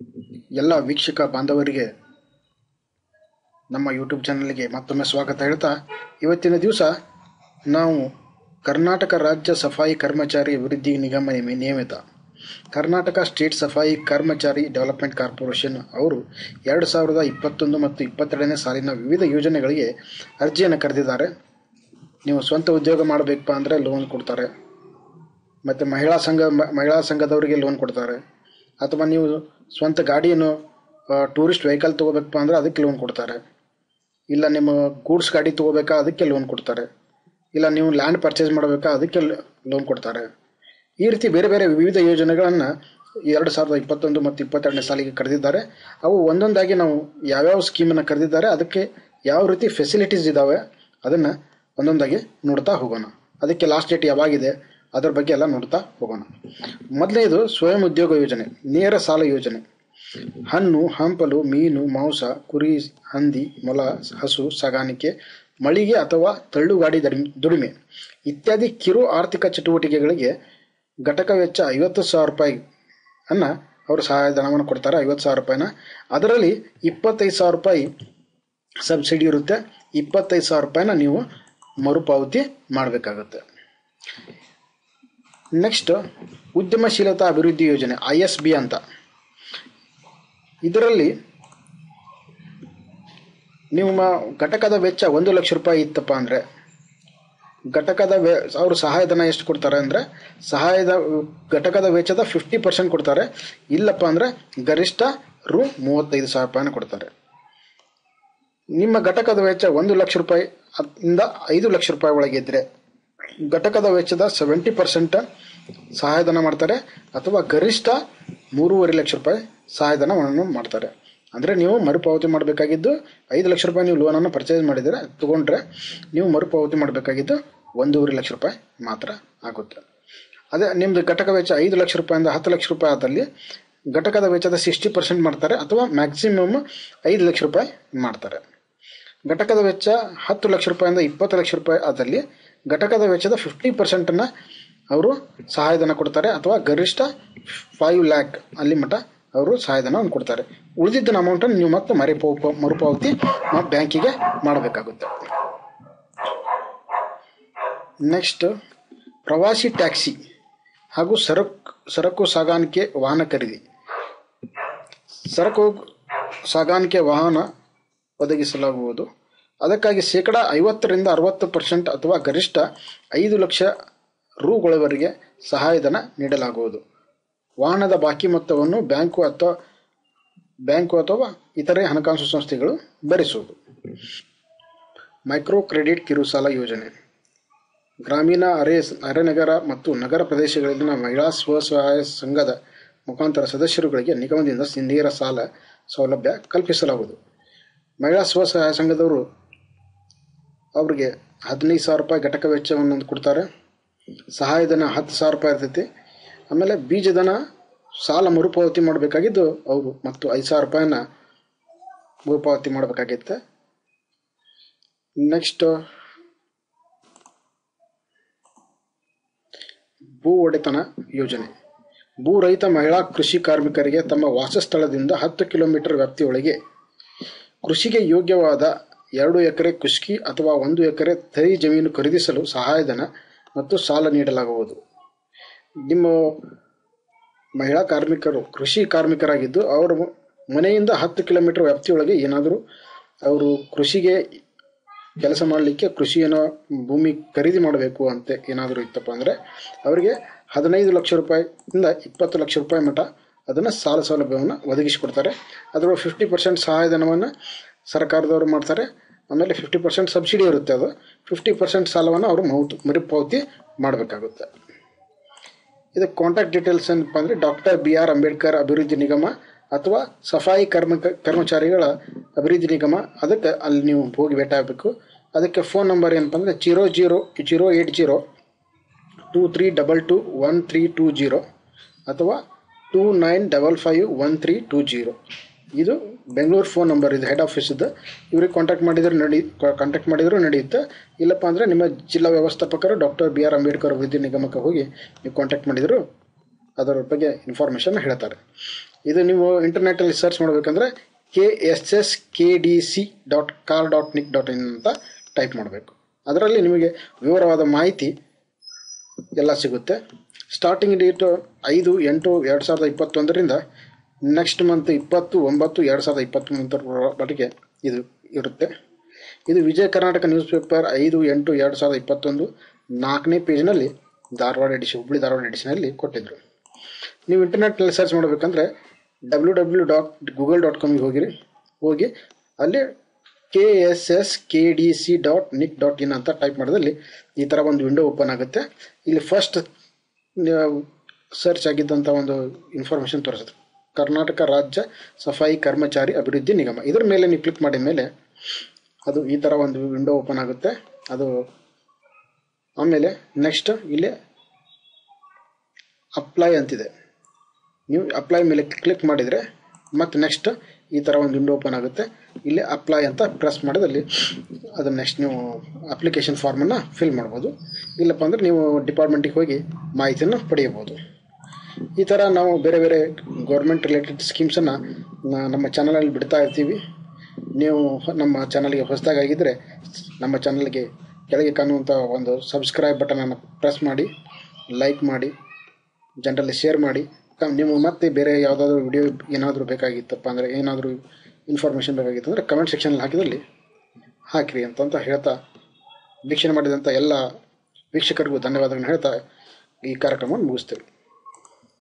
ಎಲ್ಲ ವೀಕ್ಷಕ ಬಾಂಧವರಿಗೆ ನಮ್ಮ ಯೂಟ್ಯೂಬ್ ಚಾನಲ್ಗೆ ಮತ್ತೊಮ್ಮೆ ಸ್ವಾಗತ ಹೇಳ್ತಾ ಇವತ್ತಿನ ದಿವಸ ನಾವು ಕರ್ನಾಟಕ ರಾಜ್ಯ ಸಫಾಯಿ ಕರ್ಮಚಾರಿ ಅಭಿವೃದ್ಧಿ ನಿಗಮ ನಿಯಮ- ನಿಯಮಿತ ಕರ್ನಾಟಕ ಸ್ಟೇಟ್ ಸಫಾಯಿ ಕರ್ಮಚಾರಿ ಡೆವಲಪ್ಮೆಂಟ್ ಕಾರ್ಪೊರೇಷನ್ ಅವರು ಎರಡು ಸಾವಿರದ ಇಪ್ಪತ್ತೊಂದು ಮತ್ತು ಇಪ್ಪತ್ತೆರಡನೇ ಸಾಲಿನ ವಿವಿಧ ಯೋಜನೆಗಳಿಗೆ ಅರ್ಜಿಯನ್ನು ಕರೆದಿದ್ದಾರೆ ನೀವು ಸ್ವಂತ ಉದ್ಯೋಗ ಮಾಡಬೇಕಪ್ಪ ಅಂದರೆ ಲೋನ್ ಕೊಡ್ತಾರೆ ಮತ್ತು ಮಹಿಳಾ ಸಂಘ ಮ- ಮಹಿಳಾ ಸಂಘದವರಿಗೆ ಲೋನ್ ಕೊಡ್ತಾರೆ ಅಥವಾ ನೀವು ಸ್ವಂತ ಗಾಡಿಯನ್ನು ಟೂರಿಸ್ಟ್ ವೆಹಿಕಲ್ ತೊಗೋಬೇಕಪ್ಪ ಅಂದರೆ ಅದಕ್ಕೆ ಲೋನ್ ಕೊಡ್ತಾರೆ ಇಲ್ಲ ನಿಮ್ಮ ಗೂಡ್ಸ್ ಗಾಡಿ ತೊಗೋಬೇಕಾ ಅದಕ್ಕೆ ಲೋನ್ ಕೊಡ್ತಾರೆ ಇಲ್ಲ ನೀವು ಲ್ಯಾಂಡ್ ಪರ್ಚೇಸ್ ಮಾಡಬೇಕಾ ಅದಕ್ಕೆ ಲೋನ್ ಕೊಡ್ತಾರೆ ಈ ರೀತಿ ಬೇರೆ ಬೇರೆ ವಿವಿಧ ಯೋಜನೆಗಳನ್ನು ಎರಡು ಸಾವಿರದ ಇಪ್ಪತ್ತೊಂದು ಮತ್ತು ಇಪ್ಪತ್ತೆರಡನೇ ಸಾಲಿಗೆ ಕರೆದಿದ್ದಾರೆ ಅವು ಒಂದೊಂದಾಗಿ ನಾವು ಯಾವ್ಯಾವ ಸ್ಕೀಮನ್ನು ಕರೆದಿದ್ದಾರೆ ಅದಕ್ಕೆ ಯಾವ ರೀತಿ ಫೆಸಿಲಿಟೀಸ್ ಇದ್ದಾವೆ ಅದನ್ನು ಒಂದೊಂದಾಗಿ ನೋಡ್ತಾ ಹೋಗೋಣ ಅದಕ್ಕೆ ಲಾಸ್ಟ್ ಡೇಟ್ ಯಾವಾಗಿದೆ ಅದರ ಬಗ್ಗೆ ಎಲ್ಲ ನೋಡ್ತಾ ಹೋಗೋಣ ಮೊದಲನೇದು ಸ್ವಯಂ ಉದ್ಯೋಗ ಯೋಜನೆ ನೇರ ಸಾಲ ಯೋಜನೆ ಹಣ್ಣು ಹಂಪಲು ಮೀನು ಮಾಂಸ ಕುರಿ ಹಂದಿ ಮೊಲ ಹಸು ಸಾಗಾಣಿಕೆ ಮಳಿಗೆ ಅಥವಾ ತಳ್ಳುಗಾಡಿ ದಡಿ- ದುಡಿಮೆ ಇತ್ಯಾದಿ ಕಿರು ಆರ್ಥಿಕ ಚಟುವಟಿಕೆಗಳಿಗೆ ಘಟಕ ವೆಚ್ಚ ಐವತ್ತು ಸಾವಿರ ರೂಪಾಯಿ ಅನ್ನ ಅವರು ಸಹಾಯಧನವನ್ನು ಕೊಡ್ತಾರೆ ಐವತ್ತು ಸಾವಿರ ರೂಪಾಯಿನ ಅದರಲ್ಲಿ ಇಪ್ಪತ್ತೈದು ಸಾವಿರ ರೂಪಾಯಿ ಸಬ್ಸಿಡಿ ಇರುತ್ತೆ ಇಪ್ಪತ್ತೈದು ಸಾವಿರ ರೂಪಾಯಿನ ನೀವು ಮರುಪಾವತಿ ಮಾಡಬೇಕಾಗುತ್ತೆ ನೆಕ್ಸ್ಟ್ ಉದ್ಯಮಶೀಲತಾ ಅಭಿವೃದ್ಧಿ ಯೋಜನೆ ಐ ಎಸ್ ಬಿ ಅಂತ ಇದರಲ್ಲಿ ನಿಮ್ಮ ಘಟಕದ ವೆಚ್ಚ ಒಂದು ಲಕ್ಷ ರೂಪಾಯಿ ಇತ್ತಪ್ಪ ಅಂದರೆ ಘಟಕದ ವೆ ಅವರು ಸಹಾಯಧನ ಎಷ್ಟು ಕೊಡ್ತಾರೆ ಅಂದರೆ ಸಹಾಯದ ಘಟಕದ ವೆಚ್ಚದ ಫಿಫ್ಟಿ ಪರ್ಸೆಂಟ್ ಕೊಡ್ತಾರೆ ಇಲ್ಲಪ್ಪ ಅಂದರೆ ಗರಿಷ್ಠ ರು ಮೂವತ್ತೈದು ಸಾವಿರ ರೂಪಾಯಿನ ಕೊಡ್ತಾರೆ ನಿಮ್ಮ ಘಟಕದ ವೆಚ್ಚ ಒಂದು ಲಕ್ಷ ರೂಪಾಯಿ ಅದ್- ಇಂದ ಐದು ಲಕ್ಷ ರೂಪಾಯಿ ಒಳಗೆ ಇದ್ದರೆ ಘಟಕದ ವೆಚ್ಚದ ಸೆವೆಂಟಿ ಪರ್ಸೆಂಟ್ ಸಹಾಯಧನ ಮಾಡ್ತಾರೆ ಅಥವಾ ಗರಿಷ್ಠ ಮೂರುವರೆ ಲಕ್ಷ ರೂಪಾಯಿ ಸಹಾಯಧನವನ್ನು ಮಾಡ್ತಾರೆ ಅಂದರೆ ನೀವು ಮರುಪಾವತಿ ಮಾಡಬೇಕಾಗಿದ್ದು ಐದು ಲಕ್ಷ ರೂಪಾಯಿ ನೀವು ಲೋನನ್ನು ಪರ್ಚೇಸ್ ಮಾಡಿದರೆ ತಗೊಂಡ್ರೆ ನೀವು ಮರುಪಾವತಿ ಮಾಡಬೇಕಾಗಿದ್ದು ಒಂದೂವರೆ ಲಕ್ಷ ರೂಪಾಯಿ ಮಾತ್ರ ಆಗುತ್ತೆ ಅದೇ ನಿಮ್ಮದು ಘಟಕ ವೆಚ್ಚ ಐದು ಲಕ್ಷ ರೂಪಾಯಿಂದ ಹತ್ತು ಲಕ್ಷ ರೂಪಾಯಿ ಆದಲ್ಲಿ ಘಟಕದ ವೆಚ್ಚದ ಸಿಕ್ಸ್ಟಿ ಪರ್ಸೆಂಟ್ ಮಾಡ್ತಾರೆ ಅಥವಾ ಮ್ಯಾಕ್ಸಿಮಮ್ ಐದು ಲಕ್ಷ ರೂಪಾಯಿ ಮಾಡ್ತಾರೆ ಘಟಕದ ವೆಚ್ಚ ಹತ್ತು ಲಕ್ಷ ರೂಪಾಯಿಂದ ಇಪ್ಪತ್ತು ಲಕ್ಷ ರೂಪಾಯಿ ಆದಲ್ಲಿ ಘಟಕದ ವೆಚ್ಚದ ಫಿಫ್ಟಿ ಪರ್ಸೆಂಟನ್ನು ಅವರು ಸಹಾಯಧನ ಕೊಡ್ತಾರೆ ಅಥವಾ ಗರಿಷ್ಠ ಫೈವ್ ಲ್ಯಾಕ್ ಅಲ್ಲಿ ಮಟ್ಟ ಅವರು ಸಹಾಯಧನವನ್ನು ಕೊಡ್ತಾರೆ ಉಳಿದಿದ್ದ ಅಮೌಂಟನ್ನು ನೀವು ಮತ್ತೆ ಮರುಪಾವ ಮರುಪಾವತಿ ಮ- ಬ್ಯಾಂಕಿಗೆ ಮಾಡಬೇಕಾಗುತ್ತೆ ನೆಕ್ಸ್ಟ್ ಪ್ರವಾಸಿ ಟ್ಯಾಕ್ಸಿ ಹಾಗೂ ಸರಕು ಸರಕು ಸಾಗಾಣಿಕೆ ವಾಹನ ಖರೀದಿ ಸರಕು ಸಾಗಾಣಿಕೆ ವಾಹನ ಒದಗಿಸಲಾಗುವುದು ಅದಕ್ಕಾಗಿ ಶೇಕಡ ಐವತ್ತರಿಂದ ಅರವತ್ತು ಪರ್ಸೆಂಟ್ ಅಥವಾ ಗರಿಷ್ಠ ಐದು ಲಕ್ಷ ರುಗಳವರೆಗೆ ಸಹಾಯಧನ ನೀಡಲಾಗುವುದು ವಾಹನದ ಬಾಕಿ ಮೊತ್ತವನ್ನು ಬ್ಯಾಂಕು ಅಥವಾ ಬ್ಯಾಂಕು ಅಥವಾ ಇತರೆ ಹಣಕಾಸು ಸಂಸ್ಥೆಗಳು ಭರಿಸುವುದು ಮೈಕ್ರೋ ಕ್ರೆಡಿಟ್ ಕಿರುಸಾಲ ಯೋಜನೆ ಗ್ರಾಮೀಣ ಅರೆ ಅರೆನಗರ ಮತ್ತು ನಗರ ಪ್ರದೇಶಗಳಲ್ಲಿನ ಮಹಿಳಾ ಸ್ವಸಹಾಯ ಸಂಘದ ಮುಖಾಂತರ ಸದಸ್ಯರುಗಳಿಗೆ ನಿಗಮದಿಂದ ನೇರ ಸಾಲ ಸೌಲಭ್ಯ ಕಲ್ಪಿಸಲಾಗುವುದು ಮಹಿಳಾ ಸ್ವಸಹಾಯ ಸಂಘದವರು ಅವರಿಗೆ ಹದಿನೈದು ಸಾವಿರ ರೂಪಾಯಿ ಘಟಕ ವೆಚ್ಚವನ್ನು ಕೊಡ್ತಾರೆ ಸಹಾಯಧನ ಹತ್ತು ಸಾವಿರ ರೂಪಾಯಿ ಇರ್ತೈತಿ ಆಮೇಲೆ ಬೀಜದನ ಸಾಲ ಮರುಪಾವತಿ ಮಾಡಬೇಕಾಗಿದ್ದು ಅವರು ಮತ್ತು ಐದು ಸಾವಿರ ರೂಪಾಯಿನ ಮರುಪಾವತಿ ಮಾಡಬೇಕಾಗಿತ್ತೆ ನೆಕ್ಸ್ಟ್ ಭೂ ಒಡೆತನ ಯೋಜನೆ ಭೂ ರಹಿತ ಮಹಿಳಾ ಕೃಷಿ ಕಾರ್ಮಿಕರಿಗೆ ತಮ್ಮ ವಾಸಸ್ಥಳದಿಂದ ಹತ್ತು ಕಿಲೋಮೀಟರ್ ವ್ಯಾಪ್ತಿಯೊಳಗೆ ಕೃಷಿಗೆ ಯೋಗ್ಯವಾದ ಎರಡು ಎಕರೆ ಕುಷ್ಕಿ ಅಥವಾ ಒಂದು ಎಕರೆ ತರಿ ಜಮೀನು ಖರೀದಿಸಲು ಸಹಾಯಧನ ಮತ್ತು ಸಾಲ ನೀಡಲಾಗುವುದು ನಿಮ್ಮ ಮಹಿಳಾ ಕಾರ್ಮಿಕರು ಕೃಷಿ ಕಾರ್ಮಿಕರಾಗಿದ್ದು ಅವರ ಮನೆಯಿಂದ ಹತ್ತು ಕಿಲೋಮೀಟರ್ ವ್ಯಾಪ್ತಿಯೊಳಗೆ ಏನಾದರೂ ಅವರು ಕೃಷಿಗೆ ಕೆಲಸ ಮಾಡಲಿಕ್ಕೆ ಕೃಷಿಯನ್ನು ಭೂಮಿ ಖರೀದಿ ಮಾಡಬೇಕು ಅಂತ ಏನಾದರೂ ಇತ್ತಪ್ಪ ಅಂದರೆ ಅವರಿಗೆ ಹದಿನೈದು ಲಕ್ಷ ರೂಪಾಯಿಯಿಂದ ಇಪ್ಪತ್ತು ಲಕ್ಷ ರೂಪಾಯಿ ಮಟ್ಟ ಅದನ್ನು ಸಾಲ ಸೌಲಭ್ಯವನ್ನು ಒದಗಿಸಿಕೊಡ್ತಾರೆ ಅದರ ಫಿಫ್ಟಿ ಪರ್ಸೆಂಟ್ ಸಹಾಯಧನವನ್ನು ಸರ್ಕಾರದವರು ಮಾಡ್ತಾರೆ ಆಮೇಲೆ ಫಿಫ್ಟಿ ಪರ್ಸೆಂಟ್ ಸಬ್ಸಿಡಿ ಇರುತ್ತೆ ಅದು ಫಿಫ್ಟಿ ಪರ್ಸೆಂಟ್ ಸಾಲವನ್ನು ಅವರು ಮೌತ್ ಮರುಪಾವತಿ ಮಾಡಬೇಕಾಗುತ್ತೆ ಇದು ಕಾಂಟ್ಯಾಕ್ಟ್ ಡೀಟೇಲ್ಸ್ ಏನಪ್ಪ ಅಂದರೆ ಡಾಕ್ಟರ್ ಬಿ ಆರ್ ಅಂಬೇಡ್ಕರ್ ಅಭಿವೃದ್ಧಿ ನಿಗಮ ಅಥವಾ ಸಫಾಯಿ ಕರ್ಮ ಕರ್ಮಚಾರಿಗಳ ಅಭಿವೃದ್ಧಿ ನಿಗಮ ಅದಕ್ಕೆ ಅಲ್ಲಿ ನೀವು ಹೋಗಿ ಭೇಟಿ ಆಗಬೇಕು ಅದಕ್ಕೆ ಫೋನ್ ನಂಬರ್ ಏನಪ್ಪ ಅಂದರೆ zero zero zero eight zero two three double two one three two zero ಅಥವಾ two nine double five one three two zero ಇದು ಬೆಂಗಳೂರು ಫೋನ್ ನಂಬರ್ ಇದು ಹೆಡ್ ಆಫೀಸದ್ದು ಇವ್ರಿಗೆ ಕಾಂಟ್ಯಾಕ್ಟ್ ಮಾಡಿದ್ರೆ ನಡಿ ಕಾಂಟ್ಯಾಕ್ಟ್ ಮಾಡಿದರೂ ನಡೆಯುತ್ತೆ ಇಲ್ಲಪ್ಪ ಅಂದರೆ ನಿಮ್ಮ ಜಿಲ್ಲಾ ವ್ಯವಸ್ಥಾಪಕರು ಡಾಕ್ಟರ್ ಬಿ ಆರ್ ಅಂಬೇಡ್ಕರ್ ಅಭಿವೃದ್ಧಿ ನಿಗಮಕ್ಕೆ ಹೋಗಿ ನೀವು ಕಾಂಟ್ಯಾಕ್ಟ್ ಮಾಡಿದರೂ ಅದರ ಬಗ್ಗೆ ಇನ್ಫಾರ್ಮೇಷನ್ ಹೇಳ್ತಾರೆ ಇದು ನೀವು ಇಂಟರ್ನೆಟ್ಟಲ್ಲಿ ಸರ್ಚ್ ಮಾಡಬೇಕಂದ್ರೆ K S S K D C dot kar dot nic dot in ಅಂತ ಟೈಪ್ ಮಾಡಬೇಕು ಅದರಲ್ಲಿ ನಿಮಗೆ ವಿವರವಾದ ಮಾಹಿತಿ ಎಲ್ಲ ಸಿಗುತ್ತೆ ಸ್ಟಾರ್ಟಿಂಗ್ ಡೇಟು ಐದು ಎಂಟು ಎರಡು ಸಾವಿರದ ಇಪ್ಪತ್ತೊಂದರಿಂದ ನೆಕ್ಸ್ಟ್ ಮಂತ್ ಇಪ್ಪತ್ತು ಒಂಬತ್ತು ಎರಡು ಸಾವಿರದ ಇಪ್ಪತ್ತೊಂಬತ್ತರವರೆಗೆ ಇದು ಇರುತ್ತೆ ಇದು ವಿಜಯ ಕರ್ನಾಟಕ ನ್ಯೂಸ್ ಪೇಪರ್ ಐದು ಎಂಟು ಎರಡು ಸಾವಿರದ ಇಪ್ಪತ್ತೊಂದು ನಾಲ್ಕನೇ ಪೇಜ್ನಲ್ಲಿ ಧಾರವಾಡ ಎಡಿಷನ್ ಹುಬ್ಳಿ ಧಾರವಾಡ ಎಡಿಷನಲ್ಲಿ ಕೊಟ್ಟಿದ್ದರು ನೀವು ಇಂಟರ್ನೆಟ್ನಲ್ಲಿ ಸರ್ಚ್ ಮಾಡಬೇಕಂದ್ರೆ W W dot Google dot ಕಾಮ್ಗೆ ಹೋಗಿರಿ ಹೋಗಿ ಅಲ್ಲಿ K S S K D C dot nic dot in ಅಂತ ಟೈಪ್ ಮಾಡಿದಲ್ಲಿ ಈ ಥರ ಒಂದು ವಿಂಡೋ ಓಪನ್ ಆಗುತ್ತೆ ಇಲ್ಲಿ ಫಸ್ಟ್ ಸರ್ಚ್ ಆಗಿದ್ದಂಥ ಒಂದು ಇನ್ಫಾರ್ಮೇಷನ್ ತೋರಿಸುತ್ತೆ ಕರ್ನಾಟಕ ರಾಜ್ಯ ಸಫಾಯಿ ಕರ್ಮಚಾರಿ ಅಭಿವೃದ್ಧಿ ನಿಗಮ ಇದ್ರ ಮೇಲೆ ನೀವು ಕ್ಲಿಕ್ ಮಾಡಿದ ಮೇಲೆ ಅದು ಈ ಥರ ಒಂದು ವಿಂಡೋ ಓಪನ್ ಆಗುತ್ತೆ ಅದು ಆಮೇಲೆ ನೆಕ್ಸ್ಟ್ ಇಲ್ಲಿ ಅಪ್ಲೈ ಅಂತಿದೆ ನೀವು ಅಪ್ಲೈ ಮೇಲೆ ಕ್ಲಿಕ್ ಮಾಡಿದರೆ ಮತ್ತು ನೆಕ್ಸ್ಟ್ ಈ ಥರ ಒಂದು ವಿಂಡೋ ಓಪನ್ ಆಗುತ್ತೆ ಇಲ್ಲಿ ಅಪ್ಲೈ ಅಂತ ಪ್ರೆಸ್ ಮಾಡಿದಲ್ಲಿ ಅದು ನೆಕ್ಸ್ಟ್ ನೀವು ಅಪ್ಲಿಕೇಶನ್ ಫಾರ್ಮನ್ನು ಫಿಲ್ ಮಾಡ್ಬೋದು ಇಲ್ಲಪ್ಪ ಅಂದರೆ ನೀವು ಡಿಪಾರ್ಟ್ಮೆಂಟಿಗೆ ಹೋಗಿ ಮಾಹಿತಿಯನ್ನು ಪಡೆಯಬಹುದು ಈ ಥರ ನಾವು ಬೇರೆ ಬೇರೆ ಗೌರ್ಮೆಂಟ್ ರಿಲೇಟೆಡ್ ಸ್ಕೀಮ್ಸನ್ನು ನಮ್ಮ ಚಾನಲಲ್ಲಿ ಬಿಡ್ತಾ ಇರ್ತೀವಿ ನೀವು ನಮ್ಮ ಚಾನಲ್ಗೆ ಹೊಸದಾಗಿದ್ದರೆ ನಮ್ಮ ಚಾನಲ್ಗೆ ಕೆಳಗೆ ಕಾಣುವಂಥ ಒಂದು ಸಬ್ಸ್ಕ್ರೈಬ್ ಬಟನನ್ನು ಪ್ರೆಸ್ ಮಾಡಿ ಲೈಕ್ ಮಾಡಿ ಜನರಲ್ಲಿ ಶೇರ್ ಮಾಡಿ ಕ- ನೀವು ಮತ್ತೆ ಬೇರೆ ಯಾವುದಾದ್ರೂ ವಿಡಿಯೋ ಏನಾದರೂ ಬೇಕಾಗಿತ್ತಪ್ಪ ಅಂದರೆ ಏನಾದರೂ ಇನ್ಫಾರ್ಮೇಷನ್ ಬೇಕಾಗಿತ್ತು ಅಂದರೆ ಕಮೆಂಟ್ ಸೆಕ್ಷನಲ್ಲಿ ಹಾಕಿದಲ್ಲಿ ಹಾಕಿರಿ ಅಂತಂತ ಹೇಳ್ತಾ ವೀಕ್ಷಣೆ ಮಾಡಿದಂಥ ಎಲ್ಲ ವೀಕ್ಷಕರಿಗೂ ಧನ್ಯವಾದಗಳನ್ನು ಹೇಳ್ತಾ ಈ ಕಾರ್ಯಕ್ರಮವನ್ನು ಮುಗಿಸ್ತೇವೆ